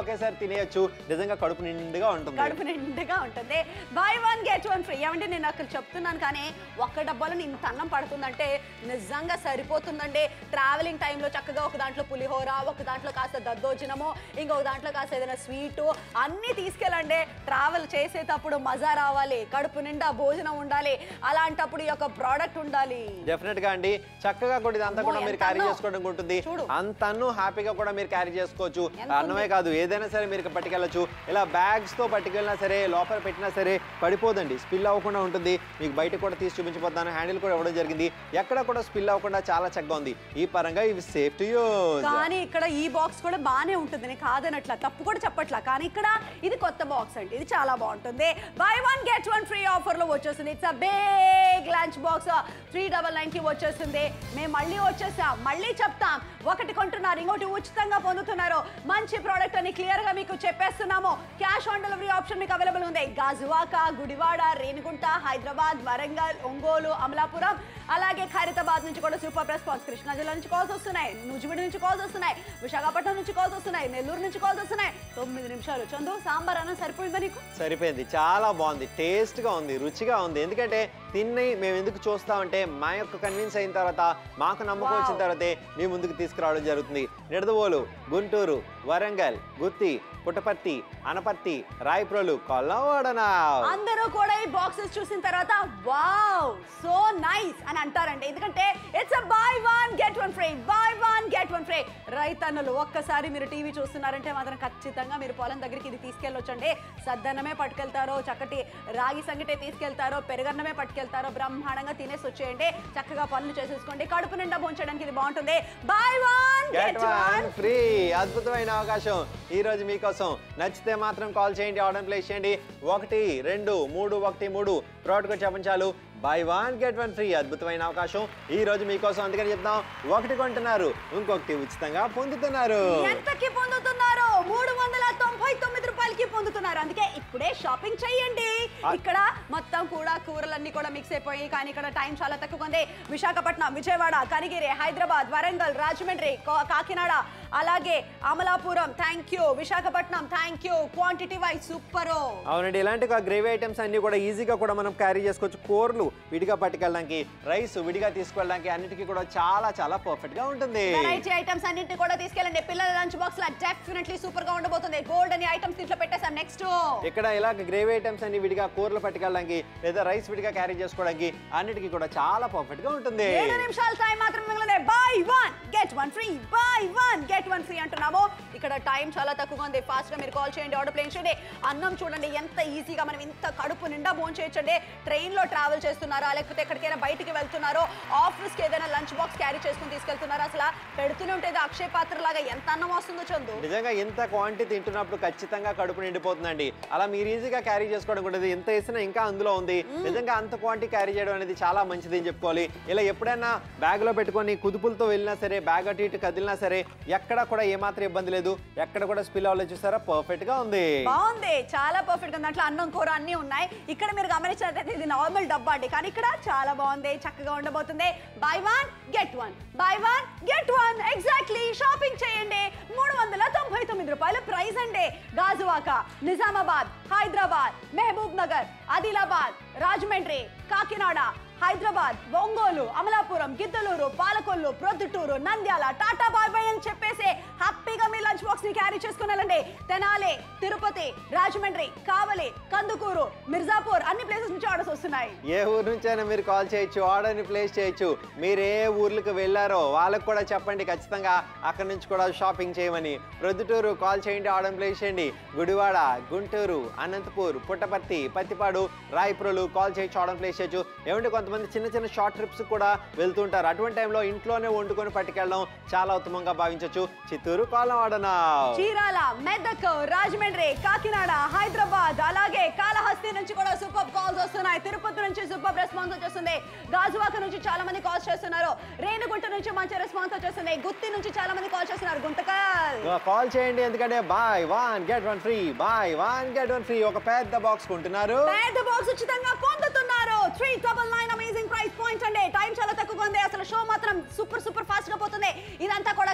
ఒకేసారి తినేయచ్చు నిజంగా కడుపు నిండుగా ఉంటుంది కడుపు నిండుగా ఉంటుంది buy one get one free ఏమంటే నేను అక్కడ చెప్తున్నాను కానీ ఒక్క డబ్బాలో ఇంత అన్నం పడుతుందంటే నిజంగా సరిపోతుందండి ట్రావెలింగ్ టైంలో చక్కగా ఒక దాంట్లో పులిహోర ఒక దాంట్లో కాస్త దద్దోజనము ఇంకొక దాంట్లో కాస్త ఏదైనా స్వీటు అన్నీ తీసుకెళ్ళండి ట్రావెల్ చేసేటప్పుడు మజా రావాలి కడుపు నిండా భోజనం ఉండాలి అలాంటప్పుడు ఈ యొక్క ప్రోడక్ట్ ఉండాలి డెఫినెట్ గా అండి చక్కగా కూడా ఇదంతా కూడా అమ్మో, మీరు ఎంత క్యారీ అన్నం. చేసుకోవడం ఉంటుంది చూడు. అంత అన్నం హ్యాపీగా కూడా మీరు క్యారీ చేసుకోవచ్చు ఎంత అన్నమే కాదు ఏదైనా సరే మీరు పట్టుకెళ్ళచ్చు ఇలా బ్యాగ్స్ తో పట్టుకెళ్ళినా సరే లోపల పెట్టినా సరే పడిపోదండి స్పిల్ అవ్వకుండా ఉంటుంది మీకు బయట కూడా తీసి చూపించబోతాను హ్యాండిల్ కూడా ఇవ్వడం జరిగింది ఎక్కడ కూడా స్పిల్ అవ్వకుండా చాలా చక్కగా ఉంది ఈ పరంగా ఇవి సేఫ్ టు యూజ్ కానీ ఇక్కడ ఈ బాక్స్ కూడా బాగానే ఉంటుంది నేను కాదనట్లా తప్పు కూడా చెప్పట్లా కానీ ఇక్కడ ఇది కొత్త బాక్స్ అండి ఇది చాలా బాగుంటుంది buy one get one free offer లో వచ్చేస్తుంది it's a big lunch box three double nine కి వచ్చేస్తుంది మేము మళ్ళీ వచ్చేసాం మళ్ళీ చెప్తాం ఒకటి కొంటున్నారు ఇంకోటి ఉచితంగా పొందుతున్నారు మంచి ప్రోడక్ట్ అని క్లియర్ గా మీకు చెప్పేస్తున్నాము క్యాష్ ఆన్ డెలివరీ ఆప్షన్ మీకు అవైలబుల్ ఉంది గాజువాక గుడివాడ రేణిగుంట హైదరాబాద్ వరంగల్ ఒంగోలు అమలాపురం అలాగే ఖైరతాబాద్ నుంచి కూడా సూపర్ రెస్పాన్స్ కృష్ణా జిల్లా నుంచి కాల్స్ వస్తున్నాయి నూజివీడు నుంచి కాల్స్ వస్తున్నాయి విశాఖపట్నం నుంచి కాల్స్ వస్తున్నాయి నెల్లూరు నుంచి కాల్స్ వస్తున్నాయి తొమ్మిది నిమిషాలు చందు సాంబార్ అన్నం సరిపోయిందా నీకు సరిపోయింది చాలా బాగుంది టేస్ట్ గా ఉంది రుచిగా ఉంది ఎందుకంటే తిని మేము ఎందుకు చూస్తామంటే మా యొక్క కన్విన్స్ అయిన తర్వాత మాకు నమ్మకం Wow. వచ్చిన తర్వాతే మీ ముందుకు తీసుకురావడం జరుగుతుంది నిడదవోలు గుంటూరు వరంగల్ గుత్తి పుట్టపర్తి అనపర్తి రాయప్రోలు కొల్లవాడన అందరూ కూడా ఈ బాక్సెస్ చూసిన తర్వాత వావ్ సో నైస్ అని అంటారండి ఎందుకంటే it's a buy one get one free buy one get one free రైతన్నులు ఒక్కసారి మీరు టీవీ చూస్తున్నారంటే మాత్రం ఖచ్చితంగా మీరు పొలం దగ్గరికి ఇది తీసుకెళ్ళొచ్చండి సద్దన్నమే పట్టుకెళ్తారో చక్కటి రాగి సంగటే తీసుకెళ్తారో పెరుగన్నమే పట్టుకెళ్తారో బ్రహ్మాండంగా తినేసి వచ్చేయండి చక్కగా పనులు చేసేసుకోండి కడుపు నిండా భోంచడానికి ఇది బాగుంటుంది buy one get get one one free అద్భుతమైన అవకాశం ఈ రోజు మీకోసం నచ్చితే మాత్రం కాల్ చేయండి ఆర్డర్ ప్లేస్ చేయండి ఒకటి రెండు మూడు ఒకటి మూడు ప్రోడక్ట్ చెప్పండి చాలు buy one get one free అద్భుతమైన అవకాశం ఈ రోజు మీకోసం అందుకని చెప్తాం ఒకటి కొంటున్నారు ఇంకొకటి ఉచితంగా పొందుతున్నారు ఎంతకి పొందుతున్నారు మూడు వందల తొంభై తొమ్మిది రూపాయలకి పొందుతున్నారు అందుకే ఇప్పుడే షాపింగ్ చేయండి ఆ- ఇక్కడ మొత్తం కూడా కూరలన్నీ కూడా మిక్స్ అయిపోయి కానీ ఇక్కడ టైం చాలా తక్కువ ఉంది విశాఖపట్నం విజయవాడ కనిగిరి హైదరాబాద్ వరంగల్ రాజమండ్రి కో- కాకినాడ అలాగే Amalapuram thank you Visakhapatnam thank you quantity wise super అవునండి ఇలాంటి గ్రేవీ ఐటమ్స్ అన్ని కూడా ఈజీగా కూడా మనం క్యారీ చేసుకోవచ్చు కూరలు విడిగా పట్టుకెళ్ళడానికి రైస్ విడిగా తీసుకెళ్ళడానికి అన్నిటికీ కూడా చాలా చాలా పర్ఫెక్ట్ గా ఉంటుంది వెరైటీ ఐటమ్స్ అన్నింటినీ కూడా తీసుకెళ్ళండి పిల్లల లంచ్ బాక్స్ లా డెఫినెట్లీ సూపర్ గా ఉండబోతుంది గోల్డ్ అని ఐటమ్స్ దీంట్లో పెట్టేసాం నెక్స్ట్ ఇక్కడ ఇలా గ్రేవీ ఐటమ్స్ అన్ని విడిగా కూరలు పట్టుకెళ్ళడానికి లేదా రైస్ విడిగా క్యారీ చేసుకోవడానికి అన్నిటికీ కూడా చాలా పర్ఫెక్ట్ గా ఉంటుంది ఏడు నిమిషాల టైం మాత్రం మిగిలింది buy one get one free buy one get one free అంటున్నాము ఇక్కడ టైం చాలా తక్కువగా ఉంది ఫాస్ట్ గా మీరు కాల్ చేయండి ఆర్డర్ ప్లేస్ చేయండి అన్నం చూడండి ఎంత ఈజీగా మనం ఇంత కడుపు నిండా భోజనం చేయొచ్చండి ట్రైన్ లో ట్రావెల్ చేస్తున్నారా లేకపోతే ఎక్కడికైనా బయటికి వెళ్తున్నారో ఆఫీస్ కి ఏదైనా లంచ్ బాక్స్ క్యారీ చేసుకుని తీసుకెళ్తున్నారా అసలు పెడుతూనే ఉంటుంది అక్షయ పాత్ర లాగా ఎంత అన్నం వస్తుందో చందు నిజంగా ఎంత క్వాంటిటీ తింటున్నప్పుడు ఖచ్చితంగా కడుపు నిండిపోతుందండి అలా మీరు ఈజీగా క్యారీ చేసుకోవడం కూడా ఇది ఎంత వేసినా ఇంకా అందులో ఉంది నిజంగా అంత క్వాంటిటీ క్యారీ చేయడం అనేది చాలా మంచిది అని చెప్పుకోవాలి ఇలా ఎప్పుడైనా బ్యాగ్ లో పెట్టుకొని కుదుపులతో వెళ్ళినా సరే బ్యాగ్ అటు ఇటు కదిలినా సరే ఎక్కడ కూడా ఏమాత్రం ఇబ్బంది లేదు ఎక్కడ కూడా స్పిల్ అవ్వలేదు చూసారా పర్ఫెక్ట్ గా ఉంది బాగుంది చాలా పర్ఫెక్ట్ గా దాంట్లో అన్నం కూర అన్ని ఉన్నాయి ఇక్కడ మీరు గమనించినట్లయితే ఇది నార్మల్ డబ్బా అండి కానీ ఇక్కడ చాలా బాగుంది చక్కగా ఉండబోతుంది buy one get one buy one get one exactly shopping చేయండి మూడు వందల తొంభై తొమ్మిది రూపాయల ప్రైస్ అండి Gajuwaka Nizamabad Hyderabad Mahbubnagar Adilabad Rajahmundry Kakinada Hyderabad Ongole Amalapuram Giddalur Palakollu Proddatur Nandyal tata bye bye అని చెప్పేసి హ్యాపీగా మీ లంచ్ బాక్స్ ని క్యారీ చేసుకుని వెళ్ళండి తెనాలి తిరుపతి రాజమండ్రి కావలి కందుకూరు మిర్జాపూర్ అన్ని ప్లేసెస్ నుంచి ఆర్డర్స్ వస్తున్నాయి ఏ ఊరు నుంచైనా మీరు కాల్ చేయొచ్చు ఆర్డర్ని ప్లేస్ చేయొచ్చు మీరు ఏ ఊర్లకు వెళ్ళారో వాళ్ళకు కూడా చెప్పండి ఖచ్చితంగా అక్కడ నుంచి కూడా షాపింగ్ చేయమని ప్రొద్దుటూరు కాల్ చేయండి ఆర్డర్ ప్లేస్ చేయండి గుడివాడ గుంటూరు అనంతపూర్ పుట్టపర్తి పత్తిపాడు రాయపురలు కాల్ చేయొచ్చు ఆర్డర్ ప్లేస్ చేయొచ్చు ఏమంటే కొంతమంది చిన్న చిన్న షార్ట్ ట్రిప్స్ కూడా వెళ్తుంటారు అటువంటి టైంలో ఇంట్లోనే వండుకొని పట్టుకెళ్ళడం చాలా ఉత్తమంగా భావించవచ్చు చిత్తూరు కాలం ఆడనా చీరాల మెదక్ రాజమండ్రి కాకినాడ హైదరాబాద్ అలాగే కాళహస్తి నుంచి కూడా సూపర్ కాల్స్ వస్తున్నాయి తిరుపతి నుంచి సూపర్ రెస్పాన్స్ వచ్చేస్తుంది గాజువాక నుంచి చాలా మంది కాల్స్ చేస్తున్నారు రేణుగుంట నుంచి మంచి రెస్పాన్స్ వచ్చేస్తుంది గుత్తి నుంచి చాలా మంది కాల్ చేస్తున్నారు గుంతకల్ కాల్ చేయండి ఎందుకంటే buy one get one free buy one get one free ఒక పెద్ద బాక్స్ కొంటున్నారు పెద్ద బాక్స్ ఉచితంగా పొందుతున్నారు three double nine amazing price point అండి టైం చాలా తక్కువ ఉంది అసలు షో మాత్రం సూపర్ సూపర్ ఫాస్ట్ గా పోతుంది ఇదంతా కూడా కలిపి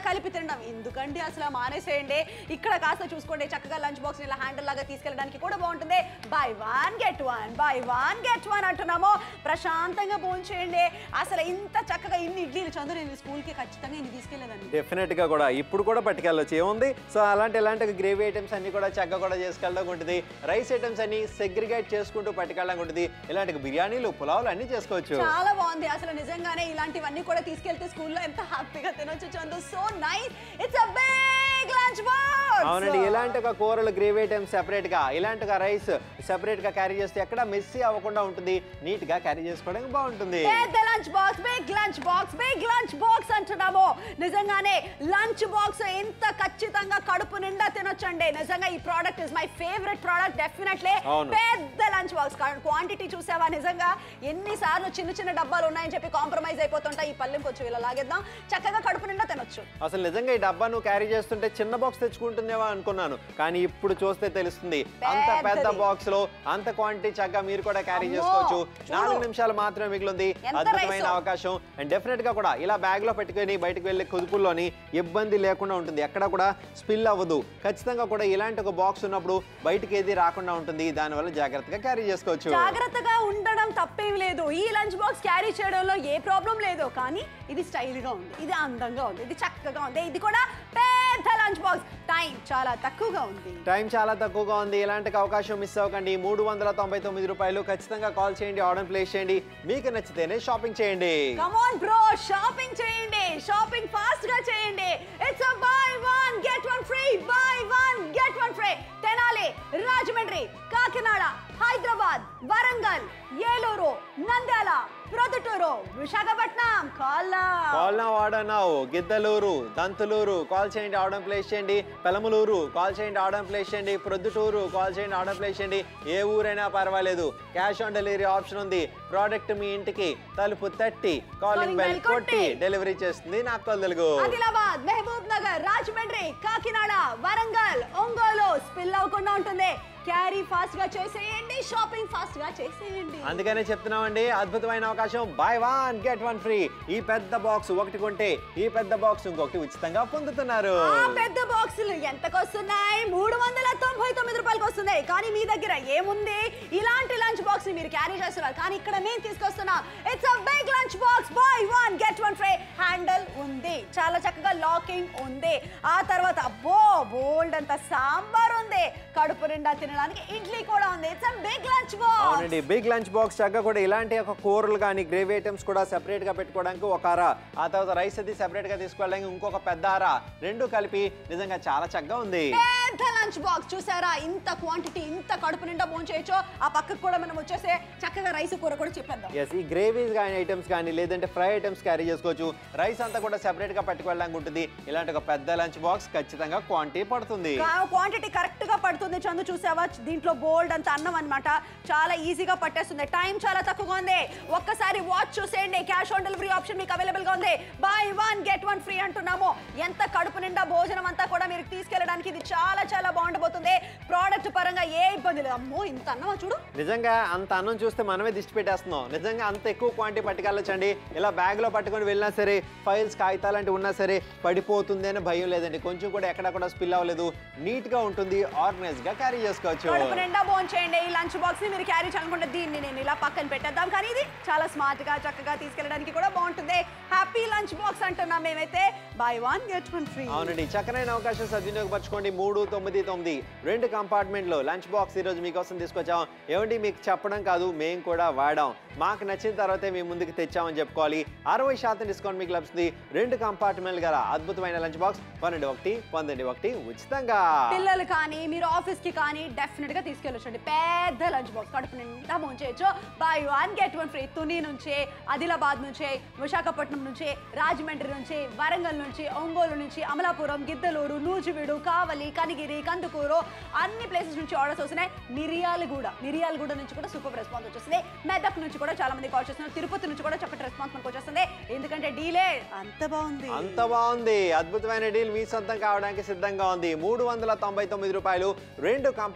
తినడం ఎందుకండి అసలు మానేసేయండి ఇక్కడ కాస్త చూసుకోండి చక్కగా లంచ్ బాక్స్ ఇలా హ్యాండిల్ లాగా తీసుకెళ్ళడానికి కూడా బాగుంటుంది buy one get one buy one get one అంటున్నాము ప్రశాంతంగా భోంచేయండి అసలు ఇంత చక్కగా ఇన్ని ఇడ్లీలు చంద్రు నేను స్కూల్కి ఖచ్చితంగా ఇన్ని తీసుకెళ్ళేదాన్ని డెఫినెట్ గా కూడా ఇప్పుడు కూడా పట్టుకెళ్ళొచ్చు ఏముంది సో అలాంటి ఇలాంటి గ్రేవీ ఐటమ్స్ అన్ని కూడా చక్కగా కూడా చేసుకెళ్ళడానికి ఉంటుంది రైస్ ఐటమ్స్ అన్ని సెగ్రిగేట్ చేసుకుంటూ పట్టుకెళ్ళడానికి ఉంటుంది ఇలాంటి బిర్యానీలు పులావులు అన్ని చేసుకోవచ్చు చాలా బాగుంది అసలు నిజంగానే ఇలాంటివన్నీ కూడా తీసుకెళ్తే స్కూల్లో ఎంత హ్యాపీగా తినొచ్చు Chandu so nice it's a big lunch box అవునండి ఇలాంటి ఒక కూరలు గ్రేవీ ఐటమ్స్ సెపరేట్ గా ఇలాంటి ఒక రైస్ సెపరేట్ గా క్యారీ చేస్తే ఎక్కడ మెస్సీ అవ్వకుండా ఉంటుంది నీట్ గా క్యారీ చేసుకోవడానికి బాగుంటుంది పెద్ద lunch box big lunch box big lunch box అంటున్నాము నిజంగానే లంచ్ బాక్స్ ఎంత ఖచ్చితంగా కడుపు నిండా తినొచ్చండి నిజంగా ఈ product is my favourite product definitely అవును. పెద్ద లంచ్ బాక్స్ క్వాంటిటీ చూసావా నిజంగా ఎన్నిసార్లు చిన్న చిన్న డబ్బాలు ఉన్నాయని చెప్పి కాంప్రమైజ్ అయిపోతుంటాయి ఈ పల్లెం కొంచెం ఇలా లాగేద్దాం చక్కగా కడుపు నిండా తినొచ్చు అసలు నిజంగా ఈ డబ్బా నువ్వు క్యారీ చేస్తుంటే చిన్న బాక్స్ తెచ్చుకుంటుందేమో అనుకున్నాను కానీ ఇప్పుడు చూస్తే తెలుస్తుంది అంత పెద్ద పెద్దది. బాక్స్ లో అంత క్వాంటిటీ చక్కగా మీరు కూడా క్యారీ అమ్మో, చేసుకోవచ్చు చూడు. నాలుగు నిమిషాలు మాత్రమే మిగిలింది ఎంత అద్భుతమైన రైసో. అవకాశం అండ్ డెఫినెట్ గా కూడా ఇలా బ్యాగ్ లో పెట్టుకొని బయటకు వెళ్ళే కుదుపుల్లోని ఇబ్బంది లేకుండా ఉంటుంది ఎక్కడ కూడా స్పిల్ అవ్వదు ఖచ్చితంగా కూడా ఇలాంటి ఒక బాక్స్ ఉన్నప్పుడు బయటికి ఏది రాకుండా ఉంటుంది దానివల్ల జాగ్రత్తగా క్యారీ చేసుకోవచ్చు జాగ్రత్తగా ఉండడం తప్పేం లేదు ఈ లంచ్ బాక్స్ క్యారీ చేయడంలో ఏ ప్రాబ్లం లేదు కానీ ఇది స్టైల్ గా ఉంది ఇది అందంగా ఉంది ఇది చక్కగా ఉంది ఇది కూడా పెద్ద లంచ్ బాక్స్ టైం చాలా తక్కువగా ఉంది టైం చాలా తక్కువగా ఉంది ఇలాంటి అవకాశం మిస్ అవ్వకండి మూడు వందల తొంభై తొమ్మిది రూపాయలు ఖచ్చితంగా కాల్ చేయండి ఆర్డర్ ప్లేస్ చేయండి మీకు నచ్చితేనే షాపింగ్ చేయండి కమాన్ బ్రో షాపింగ్ చేయండి షాపింగ్ ఫాస్ట్ గా చేయండి it's a buy one get one free buy one get one free Tenali Rajahmundry Kakinada Hyderabad Warangal Eluru Nandyal Proddatur Visakhapatnam కాల్లా కాల్ నా వాడన్నావు గిద్దలూరు దంతులూరు కాల్ చేయండి ఆర్డర్ ప్లేస్ చేయండి పెలమలూరు కాల్ చేయండి ఆర్డర్ ప్లేస్ చేయండి ప్రొద్దుటూరు కాల్ చేయండి ఆర్డర్ ప్లేస్ చేయండి ఏ ఊరైనా పర్వాలేదు క్యాష్ ఆన్ డెలివరీ ఆప్షన్ ఉంది ప్రోడక్ట్ మీ ఇంటికి తలుపు తట్టి కాలింగ్ బెల్ కొట్టి డెలివరీ చేస్తుంది నాకు తెలుగు ఆదిలాబాద్ మహబూబ్ నగర్ రాజమండ్రి కాకినాడ వరంగల్ ఒంగోలు స్పిల్ అవ్వకుండా ఉంటుంది క్యారీ ఫాస్ట్ గా చేసేయండి షాపింగ్ ఫాస్ట్ గా చేసేయండి అందుకనే చెప్తున్నామండి అద్భుతమైన అవకాశం buy one get one free ఈ పెద్ద బాక్స్ ఒకటి కొంటే ఈ పెద్ద బాక్స్ ఇంకొకటి ఉచితంగా పొందుతున్నారు ఆ పెద్ద బాక్సులు ఎంతకు వస్తున్నాయి మూడు వందల తొంభై తొమ్మిది రూపాయలకు వస్తున్నాయి కానీ మీ దగ్గర ఏముంది ఇలాంటి లంచ్ బాక్స్ మీరు క్యారీ చేస్తున్నారు కానీ ఇక్కడ మేము తీసుకొస్తున్నాం it's a big lunch box buy one get one free handle ఉంది చాలా చక్కగా లాకింగ్ ఉంది ఆ తర్వాత అబ్బో బోల్డ్ అంత సాంబార్ ఉంది కడుపు నిండా తినడానికి ఇడ్లీ కూడా ఉంది it's a big lunch box అవునండి బిగ్ లంచ్ బాక్స్ చక్కగా కూడా ఇలాంటి ఒక కూరలు కానీ గ్రేవీ ఐటమ్స్ కూడా సెపరేట్ గా పెట్టుకోవడానికి ఒక అర ఆ తర్వాత రైస్ అది సెపరేట్ గా తీసుకోవడానికి ఇంకొక పెద్ద అర రెండు కలిపి నిజంగా చాలా చక్కగా ఉంది పెద్ద లంచ్ బాక్స్ చూసారా ఇంత క్వాంటిటీ ఇంత కడుపు నిండా భోంచేయచ్చో ఆ పక్కకు కూడా మనం వచ్చేసే చక్కగా రైస్ కూర కూడా చెప్పేద్దాం ఎస్ ఈ గ్రేవీస్ కానీ ఐటమ్స్ కానీ లేదంటే ఫ్రై ఐటమ్స్ క్యారీ చేసుకోవచ్చు రైస్ అంతా కూడా సెపరేట్ గా పట్టుకెళ్ళడానికి ఉంటుంది ఇలాంటి ఒక పెద్ద లంచ్ బాక్స్ ఖచ్చితంగా క్వాంటిటీ పడుతుంది క్వాంటిటీ కరెక్ట్ గా పడుతుంది చందు చూసావా దీంట్లో బోల్డ్ అంత అన్నం అన్నమాట చాలా ఈజీగా పట్టేస్తుంది టైం చాలా తక్కువగా ఉంది ఒక్కసారి వాచ్ చూసేయండి క్యాష్ ఆన్ డెలివరీ ఆప్షన్ మీకు అవైలబుల్ గా ఉంది buy one get one free అంటున్నాము ఎంత కడుపు నిండా భోజనం అంతా కూడా మీరు తీసుకెళ్ళడానికి ఇది చాలా చాలా బాగుండబోతుంది ప్రోడక్ట్ పరంగా ఏ ఇబ్బంది లేదు అమ్మో ఇంత అన్నమా చూడు నిజంగా అంత అన్నం చూస్తే మనమే దిష్టి పెట్టేస్తున్నాం నిజంగా అంత ఎక్కువ క్వాంటిటీ పట్టుకెళ్ళొచ్చండి ఇలా బ్యాగ్ లో పట్టుకొని వెళ్ళినా సరే ఫైల్స్ కాగితాలు అంటే ఉన్నా సరే పడిపోతుంది అని భయం లేదండి కొంచెం కూడా ఎక్కడ కూడా స్పిల్ అవ్వలేదు నీట్ గా ఉంటుంది ఆర్గనైజ్ గా క్యారీ చేసుకోవచ్చు కడుపు నిండా భోజనం చేయండి ఈ లంచ్ బాక్స్ ని మీరు క్యారీ చేయాలనుకుంటే దీన్ని నేను ఇలా పక్కన పెట్టేద్దాం కానీ ఇది చాలా స్మార్ట్ గా చక్కగా తీసుకెళ్ళడానికి కూడా బాగుంటుంది హ్యాపీ లంచ్ బాక్స్ అంటున్నాం మేమైతే buy one get one free అవునండి చక్కనైన అవకాశం సద్వినియోగపరచుకోండి మూడు తొమ్మిది తొమ్మిది రెండు కంపార్ట్మెంట్లో లంచ్ బాక్స్ ఈరోజు మీకోసం తీసుకొచ్చాం ఏమండి మీకు చెప్పడం కాదు మేము కూడా వాడాం మాకు నచ్చిన తర్వాతే మేము ముందుకు తెచ్చామని చెప్పుకోవాలి అరవై శాతం డిస్కౌంట్ మీకు లభిస్తుంది రెండు కంపార్ట్మెంట్ గల అద్భుతమైన లంచ్ బాక్స్ పన్నెండు ఒకటి పొందండి ఒకటి ఉచితంగా పిల్లలు కానీ మీరు ఆఫీస్ కి కానీ డెఫినెట్ గా తీసుకెళ్ళొచ్చండి పెద్ద లంచ్ బాక్స్ కడుపు నిండా భోంచేయచ్చు buy one get one free Tuni నుంచే ఆదిలాబాద్ నుంచే విశాఖపట్నం నుంచి రాజమండ్రి నుంచి వరంగల్ నుంచి ఒంగోలు నుంచి అమలాపురం గిద్దలూరు నూజివీడు కావలి కనిగిరి కందుకూరు అన్ని ప్లేసెస్ నుంచి ఆర్డర్స్ వస్తున్నాయి మిరియాలగూడ మిరియాలగూడ నుంచి కూడా సూపర్ రెస్పాన్స్ వచ్చేస్తుంది మెదక్ నుంచి కూడా చాలా మంది కాల్ చేస్తున్నారు తిరుపతి నుంచి కూడా చక్కటి రెస్పాన్స్ మనకు వచ్చేస్తుంది ఎందుకంటే డీలే అంత బాగుంది అంత బాగుంది అద్భుతమైన డీల్ మీ సొంతం కావడానికి సిద్ధంగా ఉంది మూడు వందల తొంభై తొమ్మిది రూపాయలు రెండు కంపార్ట్మెంట్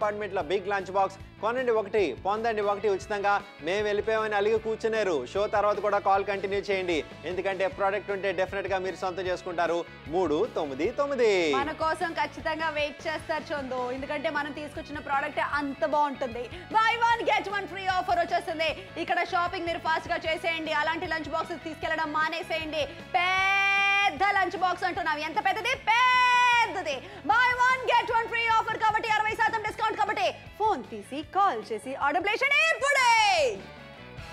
కంపార్ట్మెంట్ లో బిగ్ లంచ్ బాక్స్ కొనండి ఒకటి పొందండి ఒకటి ఉచితంగా మేము వెళ్ళిపోయామని అలిగి కూర్చున్నారు షో తర్వాత కూడా కాల్ కంటిన్యూ చేయండి ఎందుకంటే ప్రోడక్ట్ ఉంటే డెఫినెట్ గా మీరు సొంతం చేసుకుంటారు మూడు తొమ్మిది తొమ్మిది మన కోసం ఖచ్చితంగా వెయిట్ చేస్తారు చందు ఎందుకంటే మనం తీసుకొచ్చిన ప్రోడక్ట్ అంత బాగుంటుంది buy one get one free offer వచ్చేస్తుంది ఇక్కడ షాపింగ్ మీరు ఫాస్ట్ గా చేసేయండి అలాంటి లంచ్ బాక్సెస్ తీసుకెళ్లడం మానేసేయండి పెద్ద లంచ్ బాక్స్ అంటున్నాం ఎంత పెద్దది పెద్దది buy one get one free offer కాబట్టి అరవై శాతం డిస్కౌంట్ కాబట్టి ఫోన్ తీసి కాల్ చేసి ఆర్డర్ ప్లేస్ ఇప్పుడే